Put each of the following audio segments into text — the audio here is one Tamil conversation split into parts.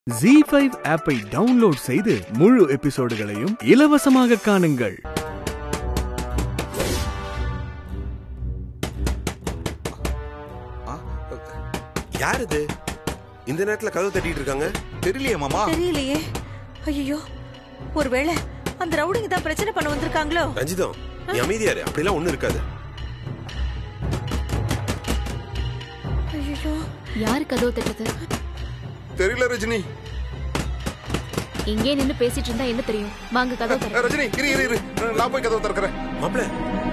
ஜி ஃபைவ் ஆப்பை டவுன்லோட் செய்து முழு எபிசோடுகளையும் இலவசமாக காணுங்கள் யார் இது இந்த நேரத்துல கதவு தட்டிட்டு இருக்காங்க தெரியலையே மாமா தெரியலையே ஐயோ ஒருவேளை அந்த ரவுடிங்க தான் பிரச்சனை பண்ண வந்திருக்காங்களோ ரஞ்சிதம் நீ அமைதியாரு அப்படிலாம் ஒண்ணும் இருக்காது ஐயோ யாரு கதவு தட்டது தெரியல ரஜினி இங்கே நின்னு பேசிட்டு இருந்தா என்ன தெரியும் வாங்க கதவு தர ரஜினி இரு இரு இரு நான் போய் கதவு திறக்கிறேன் மாப்பிள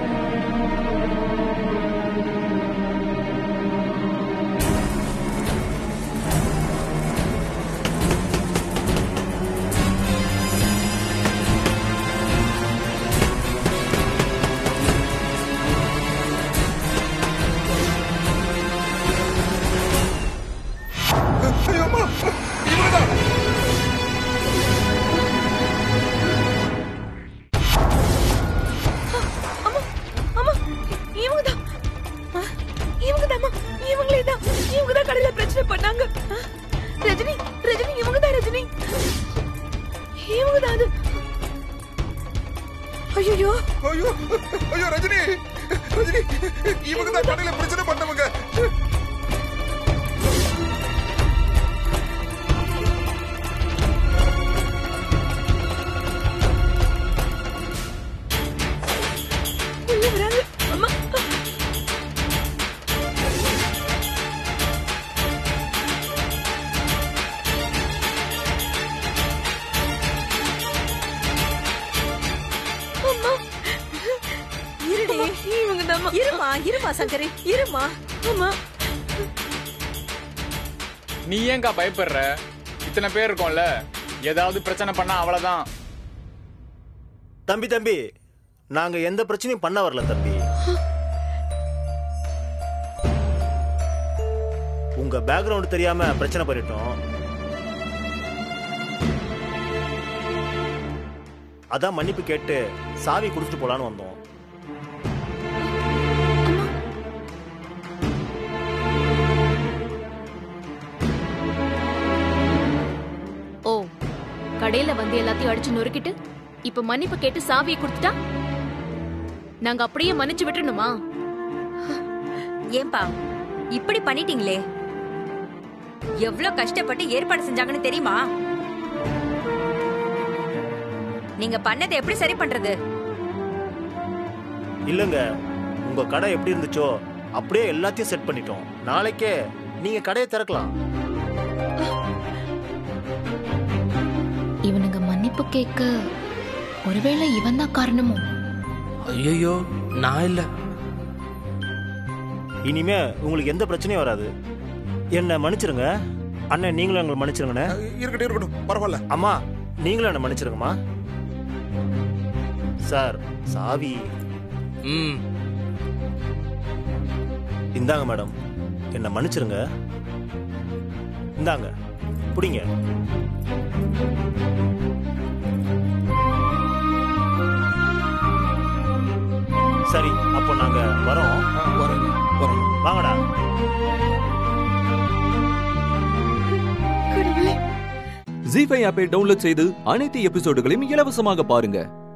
ஐயோ அம்மா இவங்கதான் அம்மா இவங்க தான் இவங்க தான் இவங்களே தான் இவங்க தான் கடையில பிரச்சனை பண்ணாங்க ஆ, ரஜினி ரஜினி இவங்க தான் ரஜினி இவங்க தான் அது ஐயோ ஐயோ ஐயோ ரஜினி ரஜினி இவங்க தான் கடையில பிரச்சனை பண்ணவங்க உள்ள வராங்க அம்மா அம்மா இருடி இவங்க தான் இருமா இருமா சங்கரி இருமா அம்மா நீ ஏங்கா பயப்படுற இத்தனை பேர் இருக்கோம்ல ஏதாவது பிரச்சனை பண்ணா அவ்வளவுதான் தம்பி தம்பி நாங்க எந்த பிரச்சனையும் பண்ண வரல தம்பி உங்க பேக்ரவுண்ட் தெரியாம பிரச்சனை பண்ணிட்டோம் அதான் மன்னிப்பு கேட்டு சாவி கொடுத்துட்டு போலான்னு வந்தோம் ஓ கடையில வந்து எல்லாத்தையும் அடிச்சு நொறுக்கிட்டு இப்ப மன்னிப்பு கேட்டு சாவியை கொடுத்துட்டா நாங்க அப்படியே மன்னிச்சு விட்டுணுமா ஏன்பா இப்படி பண்ணிட்டீங்களே எவ்வளவு கஷ்டப்பட்டு ஏற்பாடு செஞ்சாங்கன்னு தெரியுமா நீங்க பண்ணதை எப்படி சரி பண்றது இல்லங்க உங்க கடை எப்படி இருந்துச்சோ அப்படியே எல்லாத்தையும் செட் பண்ணிட்டோம் நாளைக்கே நீங்க கடையை திறக்கலாம் இவனுங்க மன்னிப்பு கேட்க ஒருவேளை இவன் தான் காரணமோ ஐயோ நான் இல்ல இனிமே உங்களுக்கு எந்த பிரச்சனையும் வராது என்ன மன்னிச்சிருங்க அண்ணன் நீங்களும் எங்களை மன்னிச்சிருங்கண்ணே இருக்கட்டும் இருக்கட்டும் பரவாயில்ல அம்மா நீங்களும் என்ன மன்னிச்சிருங்கம்மா சார் சாவி ம் இந்தாங்க மேடம் என்ன மன்னிச்சிருங்க இந்தாங்க புடிங்க சரி அப்போ நாங்க வரோம் வரேன் வரேன் வாங்கடா கடவுளே ஜி ஃபைவ் ஆப்பை டவுன்லோட் செய்து அனைத்து எபிசோடுகளையும் இலவசமாக பாருங்க